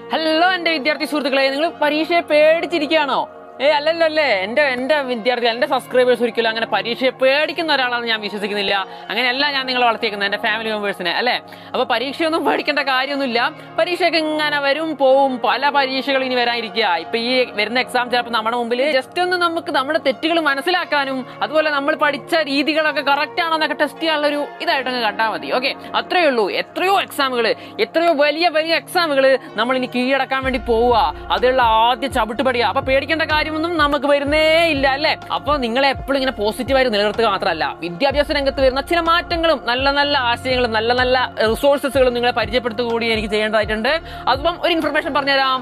hello എന്റെ വിദ്യാർത്ഥി സുഹൃത്തുക്കളെ നിങ്ങൾ പരീക്ഷയെ പേടിച്ചിരിക്കുകയാണോ ഏ അല്ലല്ലോ അല്ലേ എന്റെ എന്റെ വിദ്യാർത്ഥികൾ എന്റെ സബ്സ്ക്രൈബേഴ്സ് ഒരിക്കലും അങ്ങനെ പരീക്ഷയെ പേടിക്കുന്ന ഒരാളാണെന്ന് ഞാൻ വിശ്വസിക്കുന്നില്ല അങ്ങനെയല്ല ഞാൻ നിങ്ങളെ വളർത്തിയേക്കുന്നത് എന്റെ ഫാമിലി മെമ്പേഴ്സിനെ അല്ലേ അപ്പൊ പരീക്ഷയൊന്നും പേടിക്കേണ്ട കാര്യമൊന്നുമില്ല പരീക്ഷയൊക്കെ ഇങ്ങനെ വരും പോവും പല പരീക്ഷകൾ ഇനി വരാനിരിക്കുക ഇപ്പൊ ഈ വരുന്ന എക്സാം ചിലപ്പോൾ നമ്മുടെ മുമ്പിൽ ജസ്റ്റ് ഒന്ന് നമുക്ക് നമ്മുടെ തെറ്റുകൾ മനസ്സിലാക്കാനും അതുപോലെ നമ്മൾ പഠിച്ച രീതികളൊക്കെ കറക്റ്റ് ആണോ എന്നൊക്കെ ടെസ്റ്റ് ചെയ്യാനുള്ള ഒരു ഇതായിട്ടങ്ങ് കണ്ടാൽ മതി ഓക്കെ അത്രയേ ഉള്ളൂ എത്രയോ എക്സാമുകൾ എത്രയോ വലിയ വലിയ എക്സാമുകൾ നമ്മൾ ഇനി കീഴടക്കാൻ വേണ്ടി പോവുക അതിലുള്ള ആദ്യ ചവിട്ടുപടിയാ അപ്പൊ പേടിക്കേണ്ട കാര്യമൊന്നും നമുക്ക് വരുന്നേ ഇല്ല അല്ലേ അപ്പൊ നിങ്ങളെ എപ്പോഴും ഇങ്ങനെ പോസിറ്റീവായിട്ട് നിലനിർത്തുക മാത്രമല്ല വിദ്യാഭ്യാസ രംഗത്ത് വരുന്ന ചില മാറ്റങ്ങളും നല്ല നല്ല ആശയങ്ങളും നല്ല നല്ല റിസോഴ്സസുകളും നിങ്ങളെ പരിചയപ്പെടുത്തുക കൂടി എനിക്ക് ചെയ്യേണ്ടതായിട്ടുണ്ട് അതിപ്പം ഒരു ഇൻഫർമേഷൻ പറഞ്ഞുതരാം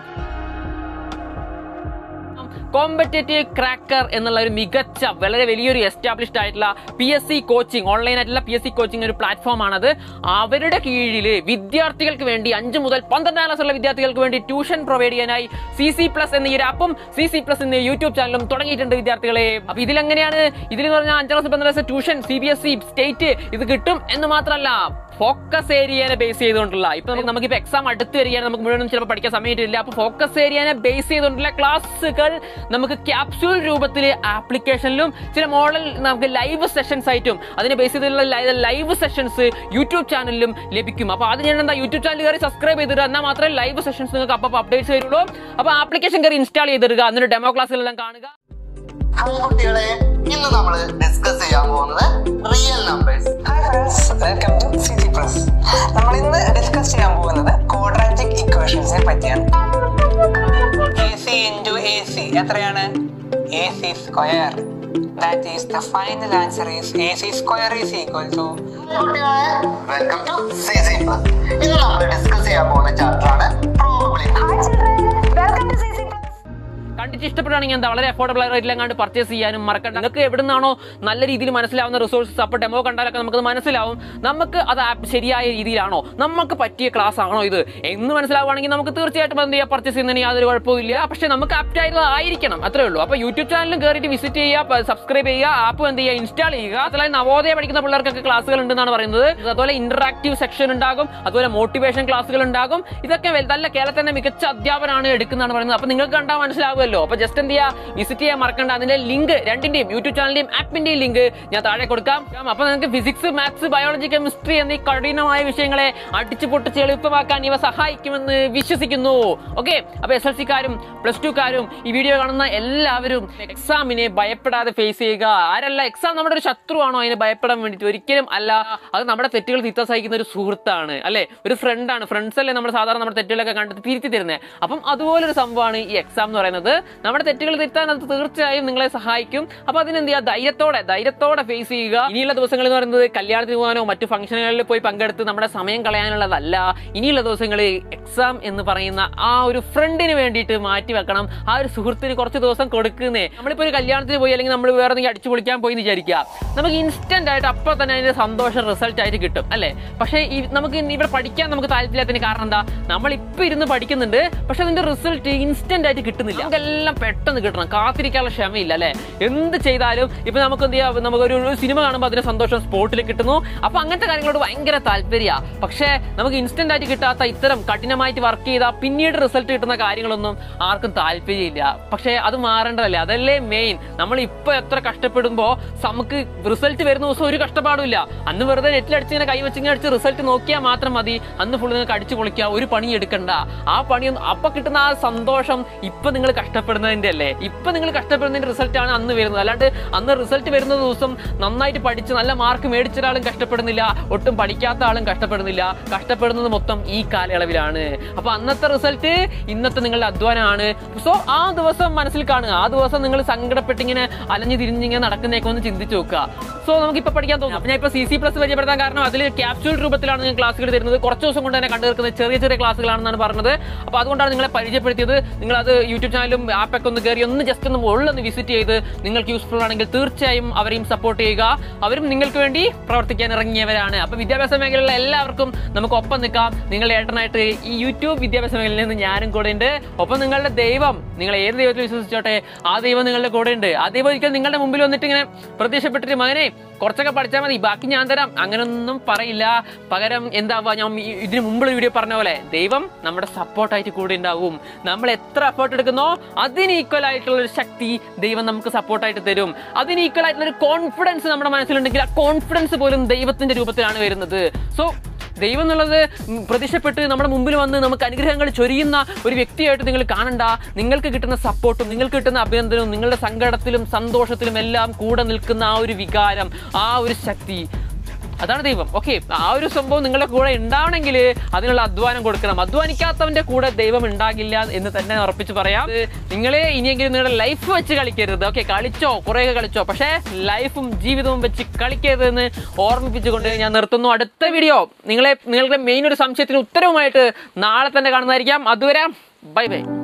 കോമ്പറ്റേറ്റീവ് ക്രാക്കർ എന്നുള്ള ഒരു മികച്ച വളരെ വലിയൊരു എസ്റ്റാബ്ലിഷ്ഡ് ആയിട്ടുള്ള P S C coaching online ആയിട്ടുള്ള പി എസ് സി കോച്ചിങ് ഒരു പ്ലാറ്റ്ഫോം ആണത് അവരുടെ കീഴിൽ വിദ്യാർത്ഥികൾക്ക് വേണ്ടി അഞ്ച് മുതൽ പന്ത്രണ്ടാം ക്ലാസ് ഉള്ള വിദ്യാർത്ഥികൾക്ക് വേണ്ടി ട്യൂഷൻ പ്രൊവൈഡ് ചെയ്യാനായി സി സി പ്ലസ് എന്ന ഈ ഒരു ആപ്പും സി സി പ്ലസ് എന്ന യൂട്യൂബ് ചാനലും തുടങ്ങിയിട്ടുണ്ട് വിദ്യാർത്ഥികളെ അപ്പൊ ഇതിലെങ്ങനെയാണ് ഇതിൽ പറഞ്ഞാൽ അഞ്ചാം ക്ലാസ് പന്ത്രണ്ടാം class tuition C B S E state ഇത് കിട്ടും എന്ന് മാത്രമല്ല ഫോക്കസ് ഏരിയനെ ബേസ് ചെയ്തുകൊണ്ടുള്ള ഇപ്പൊ നമുക്ക് നമുക്കിപ്പോ എക്സാം അടുത്ത് വരികയാണ് നമുക്ക് മുഴുവൻ ചിലപ്പോൾ പഠിക്കാൻ സമയമില്ല അപ്പൊ ഫോക്കസ് ഏരിയനെ ബേസ് ചെയ്തുകൊണ്ടുള്ള ക്ലാസ്സുകൾ നമുക്ക് ക്യാപ്സ്യൂൾ രൂപത്തിൽ ആപ്ലിക്കേഷനിലും ചില മോഡൽ നമുക്ക് ലൈവ് സെഷൻസ് ആയിട്ടും അതിനെ ബേസ് ചെയ്തിട്ടുള്ള ലൈവ് സെഷൻസ് യൂട്യൂബ് ചാനലിലും ലഭിക്കും അപ്പൊ അത് ഞാൻ എന്താ യൂട്യൂബ് ചാനൽ കയറി സബ്സ്ക്രൈബ് ചെയ്തിട്ട് എന്നാൽ മാത്രമേ ലൈവ് സെഷൻസ് നിങ്ങൾക്ക് അപ്പോൾ അപ്ഡേറ്റ്സ് വരുള്ളൂ അപ്പൊ ആപ്ലിക്കേഷൻ കയറി ഇൻസ്റ്റാൾ ചെയ്തിടുക എന്നിട്ട് ഡെമോ ക്ലാസ്സുകളെല്ലാം കാണുക ഹായ് കുട്ടികളെ ഇന്ന് നമ്മൾ ഡിസ്കസ് ചെയ്യാൻ പോകുന്നത് real numbers hi friends welcome to C G plus നമ്മൾ ഇന്ന് ഡിസ്കസ് ചെയ്യാൻ പോകുന്നത് ക്വാഡ്രാറ്റിക് ഇക്വേഷൻസിനെ പറ്റിയാണ് A C into A C എത്രയാണ് A C square that is the final answer is A C square is equal to കുട്ടികളെ welcome to C C plus ഇന്ന് നമ്മൾ ഡിസ്കസ് ചെയ്യാൻ പോകുന്ന ചാപ്റ്റർ ആണ് പ്രോബിലിറ്റി കണ്ടിട്ട് ഇഷ്ടപ്പെടുകയാണെങ്കിൽ എന്താ വളരെ അഫോർഡബിൾ റേറ്റിലെങ്ങാണ്ട് പർച്ചേസ് ചെയ്യാനും മറക്കണ്ട നിങ്ങൾക്ക് എവിടുന്നാണോ നല്ല രീതിയിൽ മനസ്സിലാവുന്ന റിസോഴ്സസ് അപ്പോൾ ഡെമോ കണ്ടാലൊക്കെ നമുക്കത് മനസ്സിലാവും നമുക്ക് അത് ആപ്പ് ശരിയായ രീതിയിലാണോ നമുക്ക് പറ്റിയ ക്ലാസ് ആണോ ഇത് എന്ന് മനസ്സിലാവുകയാണെങ്കിൽ നമുക്ക് തീർച്ചയായിട്ടും എന്ത് ചെയ്യാം പർച്ചേസ് ചെയ്യുന്നതിന് യാതൊരു കുഴപ്പമില്ല പക്ഷേ നമുക്ക് ആപ്റ്റ് ആയിരിക്കണം അത്രേ ഉള്ളൂ അപ്പോൾ യൂട്യൂബ് ചാനലും കയറിയിട്ട് വിസിറ്റ് ചെയ്യുക സബ്സ്ക്രൈബ് ചെയ്യുക ആപ്പ് എന്ത് ചെയ്യുക ഇൻസ്റ്റാൾ ചെയ്യുക അതുപോലെ നവോദയ പഠിക്കുന്ന പിള്ളേർക്കൊക്കെ ക്ലാസ്സുകൾ ഉണ്ടെന്നാണ് പറയുന്നത് അതുപോലെ ഇന്ററാക്റ്റീവ് സെക്ഷൻ ഉണ്ടാകും അതുപോലെ മോട്ടിവേഷൻ ക്ലാസ്സുകൾ ഉണ്ടാകും ഇതൊക്കെ വൽ- നല്ല കേരളത്തിന്റെ മികച്ച അധ്യാപനാണ് എടുക്കുന്നതാണ് പറയുന്നത് അപ്പൊ നിങ്ങൾക്ക് കണ്ടാൽ മനസ്സിലാവുമല്ലോ അപ്പൊ ജസ്റ്റ് എന്ത് ചെയ്യുക വിസിറ്റ് ചെയ്യാൻ മറക്കണ്ട അതിന്റെ ലിങ്ക് രണ്ടിന്റെയും യൂട്യൂബ് ചാനലിന്റെയും ആപ്പിന്റെയും ലിങ്ക് ഞാൻ താഴെ കൊടുക്കാം അപ്പൊ നിങ്ങൾക്ക് ഫിസിക്സ് മാത്സ് ബയോളജി കെമിസ്ട്രി എന്നീ കഠിനമായ വിഷയങ്ങളെ അടിച്ചു പൊട്ടിച്ച് എളുപ്പമാക്കാൻ ഇവ സഹായിക്കുമെന്ന് വിശ്വസിക്കുന്നു ഓക്കെ അപ്പൊ എസ് എൽ സിക്കാരും പ്ലസ് ടുക്കാരും ഈ വീഡിയോ കാണുന്ന എല്ലാവരും എക്സാമിനെ ഭയപ്പെടാതെ ഫേസ് ചെയ്യുക ആരല്ല എക്സാം നമ്മുടെ ഒരു ശത്രുവാണോ അതിനെ ഭയപ്പെടാൻ വേണ്ടിയിട്ട് ഒരിക്കലും അല്ല അത് നമ്മുടെ തെറ്റുകൾ തിരുത്താൻ സഹിക്കുന്ന ഒരു സുഹൃത്താണ് അല്ലെ ഒരു ഫ്രണ്ടാണ് ഫ്രണ്ട്സ് അല്ലേ നമ്മുടെ സാധാരണ നമ്മുടെ തെറ്റുകളൊക്കെ കണ്ടിട്ട് തിരുത്തി തരുന്നത് അപ്പം അതുപോലൊരു സംഭവമാണ് ഈ എക്സാം എന്ന് പറയുന്നത് നമ്മുടെ തെറ്റുകൾ തിരുത്താൻ അത് തീർച്ചയായും നിങ്ങളെ സഹായിക്കും അപ്പൊ അതിനെന്ത് ചെയ്യുക ധൈര്യത്തോടെ ധൈര്യത്തോടെ ഫേസ് ചെയ്യുക ഇനിയുള്ള ദിവസങ്ങൾ എന്ന് പറയുന്നത് കല്യാണത്തിന് പോകാനോ മറ്റു ഫംഗ്ഷനുകളിൽ പോയി പങ്കെടുത്ത് നമ്മുടെ സമയം കളയാനുള്ളതല്ല ഇനിയുള്ള ദിവസങ്ങളിൽ എക്സാം എന്ന് പറയുന്ന ആ ഒരു ഫ്രണ്ടിന് വേണ്ടിയിട്ട് മാറ്റി വെക്കണം ആ ഒരു സുഹൃത്തിന് കുറച്ച് ദിവസം കൊടുക്കുന്നേ നമ്മളിപ്പോ ഒരു കല്യാണത്തിന് പോയി അല്ലെങ്കിൽ നമ്മൾ വേറെ എന്തെങ്കിലും അടിച്ചു പൊളിക്കാൻ പോയി എന്ന് വിചാരിക്കുക നമുക്ക് ഇൻസ്റ്റന്റ് ആയിട്ട് അപ്പോൾ തന്നെ അതിന്റെ സന്തോഷം റിസൾട്ട് ആയിട്ട് കിട്ടും അല്ലേ പക്ഷേ ഈ നമുക്ക് ഇന്ന് ഇവിടെ പഠിക്കാൻ നമുക്ക് താല്പര്യത്തിന് കാരണം എന്താ നമ്മൾ ഇപ്പൊ ഇരുന്ന് പഠിക്കുന്നുണ്ട് പക്ഷെ അതിന്റെ റിസൾട്ട് ഇൻസ്റ്റന്റ് ആയിട്ട് കിട്ടുന്നില്ല നമുക്കെല്ലാം പെട്ടെന്ന് കിട്ടണം കാത്തിരിക്കാനുള്ള ക്ഷമയില്ല അല്ലേ എന്ത് ചെയ്താലും ഇപ്പൊ നമുക്ക് എന്ത് ചെയ്യാം നമുക്ക് ഒരു സിനിമ കാണുമ്പോൾ അതിന്റെ സന്തോഷം സ്പോട്ടിൽ കിട്ടുന്നു അപ്പൊ അങ്ങനത്തെ കാര്യങ്ങളോട് ഭയങ്കര താല്പര്യ പക്ഷേ നമുക്ക് ഇൻസ്റ്റന്റ് ആയിട്ട് കിട്ടാത്ത ഇത്തരം കഠിനമായിട്ട് വർക്ക് ചെയ്താൽ പിന്നീട് റിസൾട്ട് കിട്ടുന്ന കാര്യങ്ങളൊന്നും ആർക്കും താല്പര്യമില്ല പക്ഷേ അത് മാറേണ്ടതല്ലേ അതല്ലേ മെയിൻ നമ്മൾ ഇപ്പൊ എത്ര കഷ്ടപ്പെടുമ്പോ നമുക്ക് റിസൾട്ട് വരുന്ന ദിവസം ഒരു കഷ്ടപ്പാടുമില്ല അന്ന് വെറുതെ നെറ്റിലടിച്ച് ഇങ്ങനെ കൈവച്ചിങ്ങനെ അടിച്ച് റിസൾട്ട് നോക്കിയാൽ മാത്രം മതി അന്ന് ഫുള്ള് നിങ്ങൾക്ക് അടിച്ചു പൊളിക്കുക ഒരു പണി എടുക്കണ്ട ആ പണി അപ്പൊ കിട്ടുന്ന ആ സന്തോഷം ഇപ്പൊ നിങ്ങൾ കഷ്ടപ്പെടുന്നതിന്റെ അല്ലേ ഇപ്പൊ നിങ്ങൾ കഷ്ടപ്പെടുന്നതിന്റെ റിസൾട്ട് ആണ് അന്ന് വരുന്നത് അല്ലാണ്ട് അന്ന് റിസൾട്ട് വരുന്ന ദിവസം നന്നായിട്ട് പഠിച്ച് നല്ല മാർക്ക് മേടിച്ച ഒരാളും കഷ്ടപ്പെടുന്നില്ല ഒട്ടും പഠിക്കാത്ത ആളും കഷ്ടപ്പെടുന്നില്ല കഷ്ടപ്പെടുന്നത് മൊത്തം ഈ കാലയളവിലാണ് അപ്പൊ അന്നത്തെ റിസൾട്ട് ഇന്നത്തെ നിങ്ങളുടെ അധ്വാനമാണ് സോ ആ ദിവസം മനസ്സിൽ കാണുക ആ ദിവസം നിങ്ങൾ സങ്കടപ്പെട്ടിങ്ങനെ അലഞ്ഞു തിരിഞ്ഞിങ്ങനെ നടക്കുന്നേക്കെ ഒന്ന് ചിന്തിച്ചു നോക്കുക സോ നമുക്ക് ഇപ്പൊ പഠിക്കാൻ തോന്നും അപ്പൊ ഞാൻ ഇപ്പൊ സി സി പ്ലസ് പരിചയപ്പെടുത്താൻ കാരണം അതിൽ ക്യാപ്സ്യൂൾ രൂപത്തിലാണ് ഞാൻ ക്ലാസ്സുകൾ തരുന്നത് കുറച്ച് ദിവസം കൊണ്ട് തന്നെ കണ്ടു തീർക്കുന്ന ചെറിയ ചെറിയ ക്ലാസ്സുകളാണെന്നാണ് പറഞ്ഞത് അപ്പൊ അതുകൊണ്ടാണ് നിങ്ങളെ പരിചയപ്പെടുത്തിയത് നിങ്ങൾ അത് യൂട്യൂബ് ചാനലും ആപ്പൊക്കെ ഒന്ന് കയറി ഒന്ന് ജസ്റ്റ് ഒന്ന് ഉള്ളൊന്ന് വിസിറ്റ് ചെയ്ത് നിങ്ങൾക്ക് യൂസ്ഫുൾ ആണെങ്കിൽ തീർച്ചയായും അവരെയും സപ്പോർട്ട് ചെയ്യുക അവരും നിങ്ങൾക്ക് വേണ്ടി പ്രവർത്തിക്കാൻ ഇറങ്ങിയവരാണ് അപ്പൊ വിദ്യാഭ്യാസ മേഖലയിലുള്ള എല്ലാവർക്കും നമുക്ക് ഒപ്പം നിൽക്കാം നിങ്ങളുടെ ഏട്ടനായിട്ട് ഈ യൂട്യൂബ് വിദ്യാഭ്യാസ മേഖലയിൽ നിന്ന് ഞാനും കൂടെ ഉണ്ട് ഒപ്പം നിങ്ങളുടെ ദൈവം നിങ്ങൾ ഏത് ദൈവത്തിൽ വിശ്വസിച്ചോട്ടെ ആ ദൈവം നിങ്ങളുടെ കൂടെ ഉണ്ട് ആ ദൈവം ഒരിക്കൽ നിങ്ങളുടെ മുമ്പിൽ വന്നിട്ട് ഇങ്ങനെ പ്രത്യക്ഷപ്പെട്ടിട്ട് മകനെ കുറച്ചൊക്കെ പഠിച്ചാൽ മതി ബാക്കി ഞാൻ തരാം അങ്ങനൊന്നും പറയില്ല പകരം എന്താവുക ഞാൻ ഈ- ഇതിന് മുമ്പുള്ള വീഡിയോ പറഞ്ഞ പോലെ ദൈവം നമ്മുടെ സപ്പോർട്ടായിട്ട് കൂടെ ഉണ്ടാവും നമ്മൾ എത്ര എഫേർട്ട് എടുക്കുന്നോ അതിന് ഈക്വൽ ആയിട്ടുള്ള ഒരു ശക്തി ദൈവം നമുക്ക് സപ്പോർട്ടായിട്ട് തരും അതിന് ഈക്വൽ ആയിട്ടുള്ള ഒരു കോൺഫിഡൻസ് നമ്മുടെ മനസ്സിലുണ്ടെങ്കിൽ ആ കോൺഫിഡൻസ് പോലും ദൈവത്തിന്റെ രൂപത്തിലാണ് വരുന്നത് സോ ദൈവം എന്നുള്ളത് ഉം പ്രത്യക്ഷപ്പെട്ട് നമ്മുടെ മുമ്പിൽ വന്ന് നമുക്ക് അനുഗ്രഹങ്ങൾ ചൊരിയുന്ന ഒരു വ്യക്തിയായിട്ട് നിങ്ങൾ കാണണ്ട നിങ്ങൾക്ക് കിട്ടുന്ന സപ്പോർട്ടും നിങ്ങൾക്ക് കിട്ടുന്ന അഭിനന്ദനവും നിങ്ങളുടെ സങ്കടത്തിലും സന്തോഷത്തിലും എല്ലാം കൂടെ നിൽക്കുന്ന ആ ഒരു വികാരം ആ ഒരു ശക്തി അതാണ് ദൈവം ഓക്കെ ആ ഒരു സംഭവം നിങ്ങളുടെ കൂടെ ഉണ്ടാവണമെങ്കിൽ അതിനുള്ള അധ്വാനം കൊടുക്കണം അധ്വാനിക്കാത്തവന്റെ കൂടെ ദൈവം ഉണ്ടാകില്ല എന്ന് തന്നെ ഉറപ്പിച്ച് പറയാം നിങ്ങൾ ഇനിയെങ്കിലും നിങ്ങളുടെ ലൈഫ് വെച്ച് കളിക്കരുത് ഓക്കെ കളിച്ചോ കുറേയൊക്കെ കളിച്ചോ പക്ഷേ ലൈഫും ജീവിതവും വെച്ച് കളിക്കരുത് എന്ന് ഓർമ്മിപ്പിച്ചുകൊണ്ട് ഞാൻ നിർത്തുന്നു അടുത്ത വീഡിയോ നിങ്ങളെ നിങ്ങളുടെ മെയിൻ ഒരു സംശയത്തിന് ഉത്തരവുമായിട്ട് നാളെ തന്നെ കാണുന്നതായിരിക്കാം അതുവരെ ബൈ ബൈ